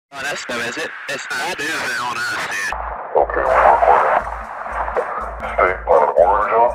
On us though, is it? It's That is it on us, dude. Okay, Mark. Stay on origin.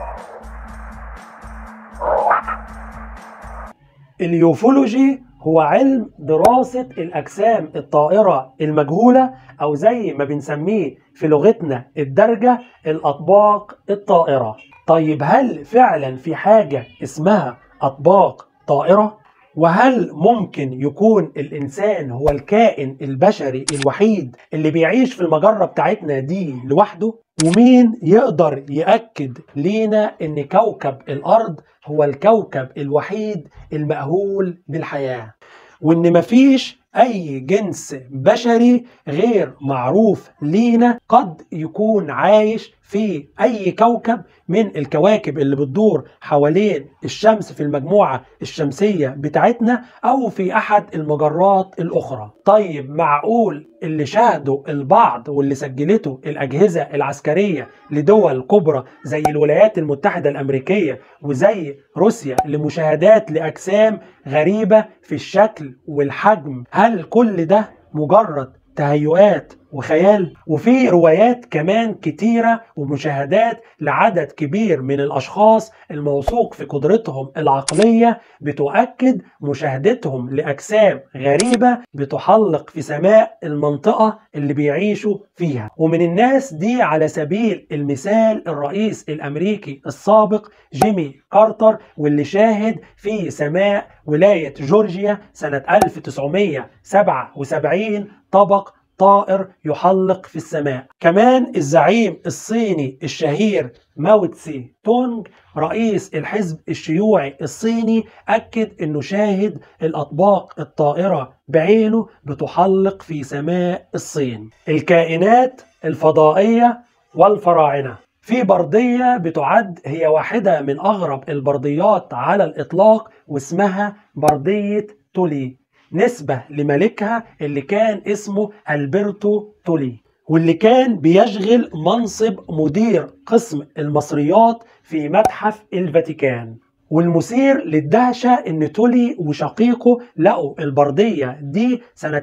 Right. اليوفولوجي هو علم دراسة الأجسام الطائرة المجهولة أو زي ما بنسميه في لغتنا الدرجة الأطباق الطائرة طيب هل فعلا في حاجة اسمها أطباق طائرة؟ وهل ممكن يكون الإنسان هو الكائن البشري الوحيد اللي بيعيش في المجرة بتاعتنا دي لوحده؟ ومين يقدر يأكد لينا إن كوكب الأرض هو الكوكب الوحيد المأهول بالحياة وإن مفيش أي جنس بشري غير معروف لينا قد يكون عايش في أي كوكب من الكواكب اللي بتدور حوالين الشمس في المجموعة الشمسية بتاعتنا أو في أحد المجرات الأخرى طيب معقول اللي شاهدوا البعض واللي سجلته الأجهزة العسكرية لدول كبرى زي الولايات المتحدة الأمريكية وزي روسيا لمشاهدات لأجسام غريبة في الشكل والحجم هل كل ده مجرد تهيؤات وخيال وفي روايات كمان كتيرة ومشاهدات لعدد كبير من الأشخاص الموثوق في قدرتهم العقلية بتؤكد مشاهدتهم لأجسام غريبة بتحلق في سماء المنطقة اللي بيعيشوا فيها ومن الناس دي على سبيل المثال الرئيس الأمريكي السابق جيمي كارتر واللي شاهد في سماء ولاية جورجيا سنة 1977 طبق طائر يحلق في السماء كمان الزعيم الصيني الشهير ماو تسي تونج رئيس الحزب الشيوعي الصيني أكد أنه شاهد الأطباق الطائرة بعينه بتحلق في سماء الصين الكائنات الفضائية والفراعنة في بردية بتعد هي واحدة من أغرب البرديات على الإطلاق واسمها بردية تولي نسبة لملكها اللي كان اسمه ألبرتو تولي واللي كان بيشغل منصب مدير قسم المصريات في متحف الفاتيكان والمثير للدهشة ان تولي وشقيقه لقوا البردية دي سنة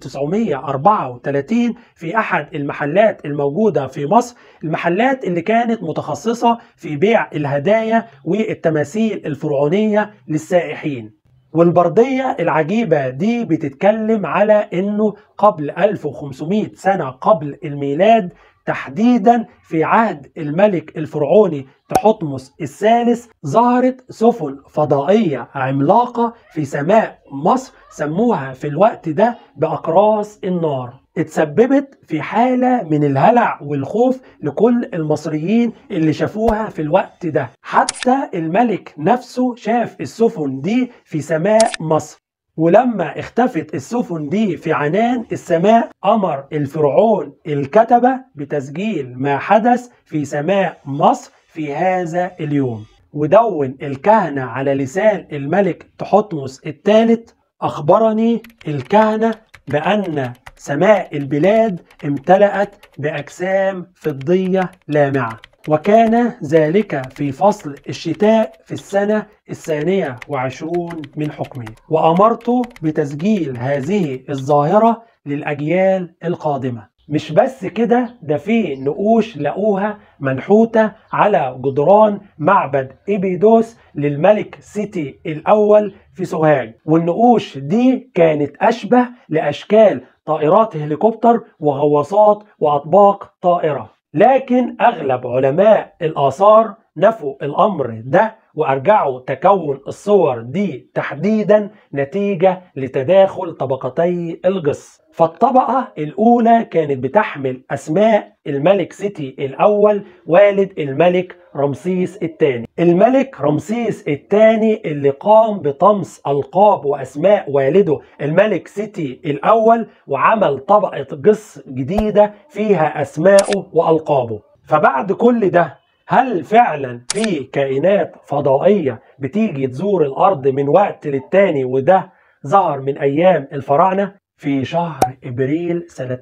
1934 في احد المحلات الموجودة في مصر المحلات اللي كانت متخصصة في بيع الهدايا والتماثيل الفرعونية للسائحين والبردية العجيبة دي بتتكلم على انه قبل 1500 سنة قبل الميلاد تحديدا في عهد الملك الفرعوني تحتمس الثالث ظهرت سفن فضائية عملاقة في سماء مصر سموها في الوقت ده بأقراص النار اتسببت في حالة من الهلع والخوف لكل المصريين اللي شافوها في الوقت ده حتى الملك نفسه شاف السفن دي في سماء مصر ولما اختفت السفن دي في عنان السماء أمر الفرعون الكتبة بتسجيل ما حدث في سماء مصر في هذا اليوم ودون الكهنة على لسان الملك تحتمس الثالث أخبرني الكهنة بأن سماء البلاد امتلأت بأجسام فضية لامعة وكان ذلك في فصل الشتاء في السنة الثانية وعشرون من حكمه وأمرت بتسجيل هذه الظاهرة للأجيال القادمة مش بس كده ده في نقوش لقوها منحوتة على جدران معبد إبيدوس للملك سيتي الأول في سوهاج والنقوش دي كانت أشبه لأشكال طائرات هليكوبتر وغواصات وأطباق طائرة لكن أغلب علماء الآثار نفوا الأمر ده وأرجعوا تكون الصور دي تحديدا نتيجة لتداخل طبقتي الجص فالطبقة الأولى كانت بتحمل أسماء الملك سيتي الأول والد الملك رمسيس الثاني الملك رمسيس الثاني اللي قام بطمس ألقاب وأسماء والده الملك سيتي الأول وعمل طبقة جص جديدة فيها أسماءه وألقابه فبعد كل ده هل فعلا في كائنات فضائية بتيجي تزور الأرض من وقت للتاني وده ظهر من أيام الفراعنة؟ في شهر ابريل سنة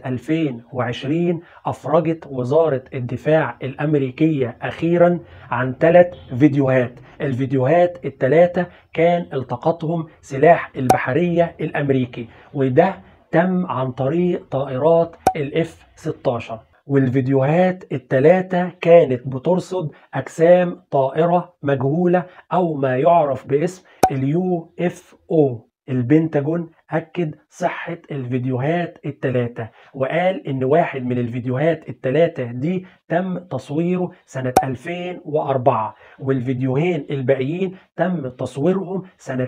2020 افرجت وزارة الدفاع الامريكية اخيرا عن ثلاث فيديوهات الفيديوهات الثلاثة كان التقطهم سلاح البحرية الامريكي وده تم عن طريق طائرات الاف 16 والفيديوهات التلاتة كانت بترصد أجسام طائرة مجهولة أو ما يعرف باسم اليو اف او البنتاجون أكد صحة الفيديوهات التلاتة وقال إن واحد من الفيديوهات التلاتة دي تم تصويره سنة 2004 والفيديوهين الباقيين تم تصويرهم سنة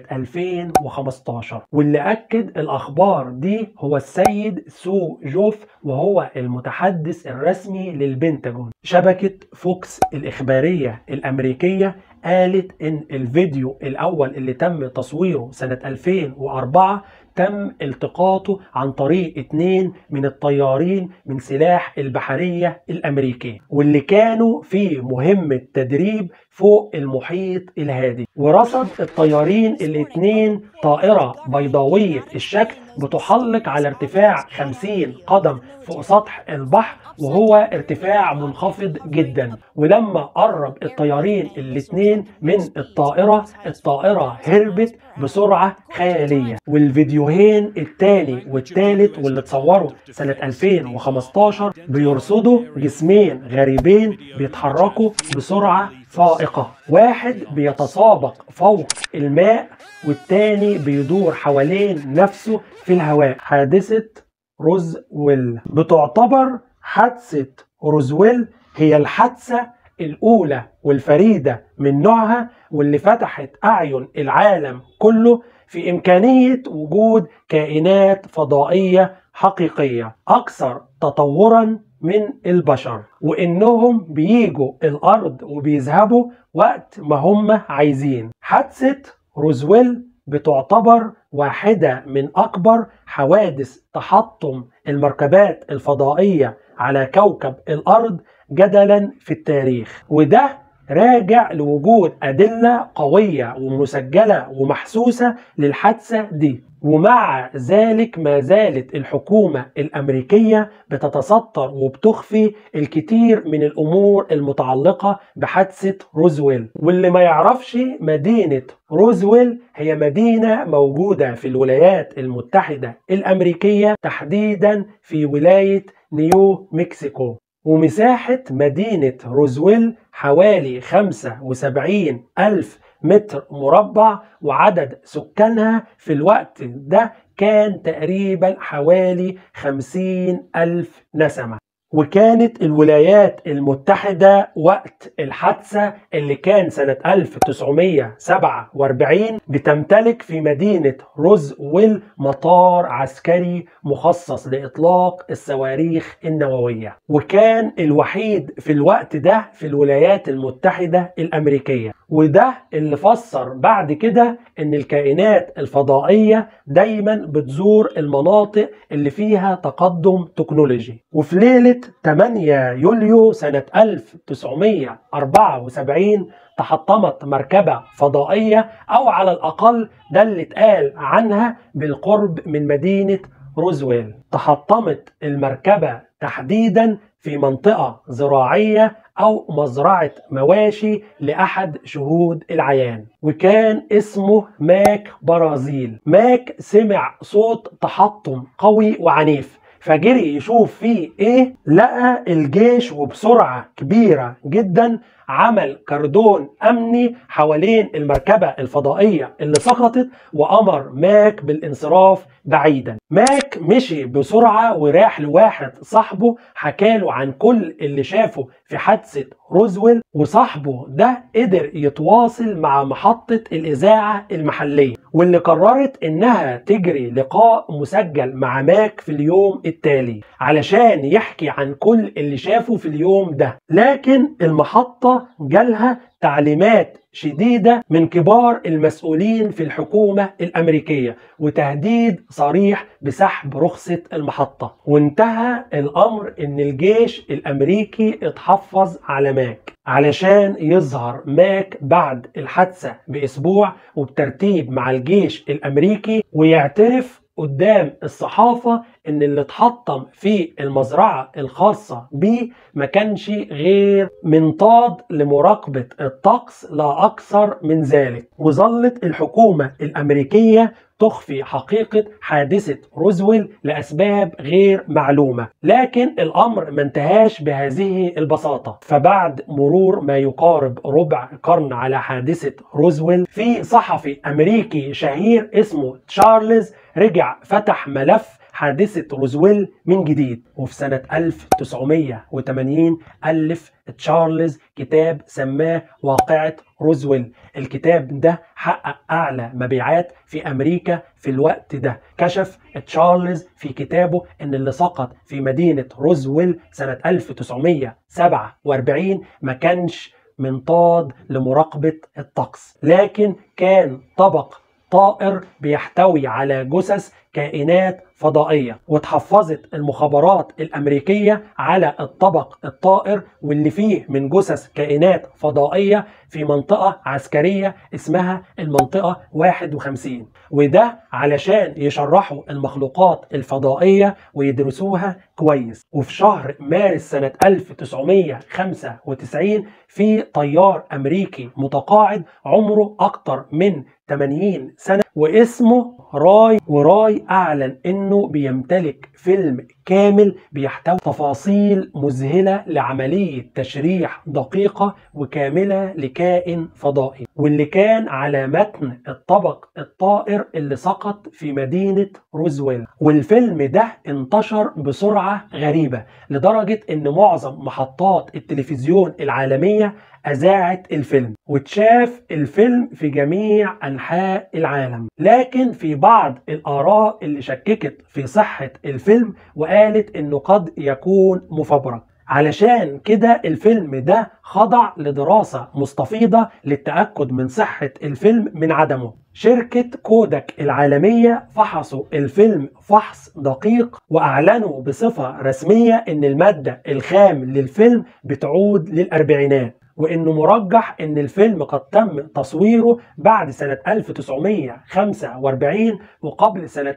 2015 واللي أكد الأخبار دي هو السيد سو جوف وهو المتحدث الرسمي للبنتاجون شبكة فوكس الإخبارية الأمريكية قالت ان الفيديو الاول اللي تم تصويره سنة 2004 تم التقاطه عن طريق اتنين من الطيارين من سلاح البحرية الامريكي واللي كانوا في مهمة تدريب فوق المحيط الهادي ورصد الطيارين الاتنين طائرة بيضاوية الشكل بتحلق على ارتفاع 50 قدم فوق سطح البحر وهو ارتفاع منخفض جدا ولما قرب الطيارين الاتنين من الطائرة الطائرة هربت بسرعة خيالية والفيديوهين التاني والتالت واللي اتصوروا سنة 2015 بيرصدوا جسمين غريبين بيتحركوا بسرعة فائقة واحد بيتسابق فوق الماء والتاني بيدور حوالين نفسه في الهواء حادثة روزويل بتعتبر حادثة روزويل هي الحادثة الأولى والفريدة من نوعها واللي فتحت أعين العالم كله في إمكانية وجود كائنات فضائية حقيقية أكثر تطورا من البشر وإنهم بيجوا الأرض وبيذهبوا وقت ما هم عايزين حادثة روزويل بتعتبر واحدة من أكبر حوادث تحطم المركبات الفضائية على كوكب الأرض جدلا في التاريخ وده راجع لوجود أدلة قوية ومسجلة ومحسوسة للحادثة دي ومع ذلك ما زالت الحكومة الأمريكية بتتستر وبتخفي الكثير من الأمور المتعلقة بحادثة روزويل واللي ما يعرفش مدينة روزويل هي مدينة موجودة في الولايات المتحدة الأمريكية تحديدا في ولاية نيو مكسيكو ومساحة مدينة روزويل حوالي 75 ألف متر مربع وعدد سكانها في الوقت ده كان تقريبا حوالي 50 ألف نسمة وكانت الولايات المتحدة وقت الحادثة اللي كان سنة 1947 بتمتلك في مدينة روزويل مطار عسكري مخصص لإطلاق الصواريخ النووية وكان الوحيد في الوقت ده في الولايات المتحدة الأمريكية وده اللي فسر بعد كده ان الكائنات الفضائية دايما بتزور المناطق اللي فيها تقدم تكنولوجي وفي ليلة 8 يوليو سنة 1974 تحطمت مركبة فضائية أو على الأقل ده اللي اتقال عنها بالقرب من مدينة روزويل تحطمت المركبة تحديدا في منطقة زراعية أو مزرعة مواشي لأحد شهود العيان وكان اسمه ماك برازيل ماك سمع صوت تحطم قوي وعنيف فجري يشوف فيه ايه لقى الجيش وبسرعة كبيرة جدا عمل كردون امني حوالين المركبة الفضائية اللي سقطت وامر ماك بالانصراف بعيدا ماك مشي بسرعة وراح لواحد صاحبه حكاله عن كل اللي شافه في حادثة روزويل وصاحبه ده قدر يتواصل مع محطة الإذاعة المحلية واللي قررت إنها تجري لقاء مسجل مع ماك في اليوم التالي علشان يحكي عن كل اللي شافه في اليوم ده لكن المحطة جالها تعليمات شديدة من كبار المسؤولين في الحكومة الأمريكية وتهديد صريح بسحب رخصة المحطة وانتهى الأمر إن الجيش الأمريكي اتحفظ على ماك علشان يظهر ماك بعد الحادثة بأسبوع وبترتيب مع الجيش الأمريكي ويعترف قدام الصحافة ان اللي اتحطم في المزرعة الخاصة بيه ما كانش غير منطاد لمراقبة الطقس لا اكثر من ذلك وظلت الحكومة الامريكية تخفي حقيقة حادثة روزويل لأسباب غير معلومة لكن الأمر ما انتهاش بهذه البساطة فبعد مرور ما يقارب ربع قرن على حادثة روزويل في صحفي أمريكي شهير اسمه تشارلز رجع فتح ملف حادثة روزويل من جديد وفي سنة 1980 ألف تشارلز كتاب سماه واقعة روزويل الكتاب ده حقق أعلى مبيعات في أمريكا في الوقت ده كشف تشارلز في كتابه أن اللي سقط في مدينة روزويل سنة 1947 ما كانش منطاد لمراقبة الطقس لكن كان طبق طائر بيحتوي على جثث كائنات فضائية وتحفظت المخابرات الأمريكية على الطبق الطائر واللي فيه من جثث كائنات فضائية في منطقة عسكرية اسمها المنطقة 51 وده علشان يشرحوا المخلوقات الفضائية ويدرسوها كويس وفي شهر مارس سنة 1995 في طيار أمريكي متقاعد عمره أكتر من 80 سنة واسمه راي وراي أعلن إنه بيمتلك فيلم كامل بيحتوي تفاصيل مذهلة لعملية تشريح دقيقة وكاملة لكائن فضائي واللي كان على متن الطبق الطائر اللي سقط في مدينة روزويل والفيلم ده انتشر بسرعة غريبة لدرجة ان معظم محطات التلفزيون العالمية أذاعت الفيلم وتشاف الفيلم في جميع أنحاء العالم لكن في بعض الآراء اللي شككت في صحة الفيلم وقالت إنه قد يكون مفبرك علشان كده الفيلم ده خضع لدراسة مستفيضة للتأكد من صحة الفيلم من عدمه شركة كودك العالمية فحصوا الفيلم فحص دقيق وأعلنوا بصفة رسمية إن المادة الخام للفيلم بتعود للأربعينات وانه مرجح ان الفيلم قد تم تصويره بعد سنة 1945 وقبل سنة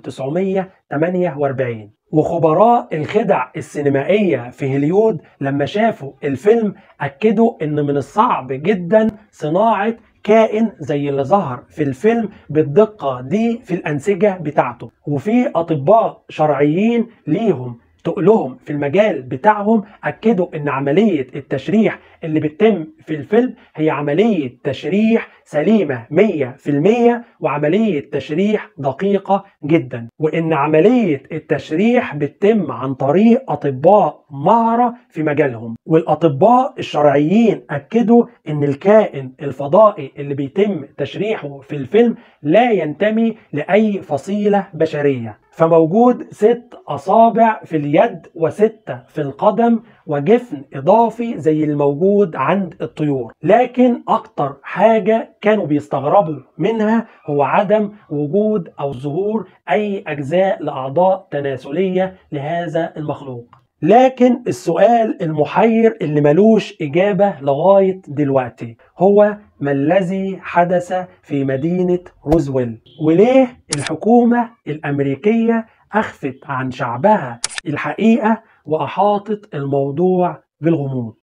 1948 وخبراء الخدع السينمائية في هوليود لما شافوا الفيلم أكدوا إن من الصعب جدا صناعة كائن زي اللي ظهر في الفيلم بالدقة دي في الأنسجة بتاعته وفي أطباء شرعيين ليهم تقلهم في المجال بتاعهم اكدوا ان عمليه التشريح اللي بتتم في الفيلم هي عمليه تشريح سليمه 100% وعمليه تشريح دقيقه جدا وان عمليه التشريح بتتم عن طريق اطباء مهره في مجالهم والاطباء الشرعيين اكدوا ان الكائن الفضائي اللي بيتم تشريحه في الفيلم لا ينتمي لاي فصيله بشريه فموجود ست أصابع في اليد وستة في القدم وجفن إضافي زي الموجود عند الطيور لكن أكتر حاجة كانوا بيستغربوا منها هو عدم وجود أو ظهور أي أجزاء لأعضاء تناسلية لهذا المخلوق لكن السؤال المحير اللي ملوش إجابة لغاية دلوقتي هو ما الذي حدث في مدينة روزويل وليه الحكومة الأمريكية أخفت عن شعبها الحقيقة وأحاطت الموضوع بالغموض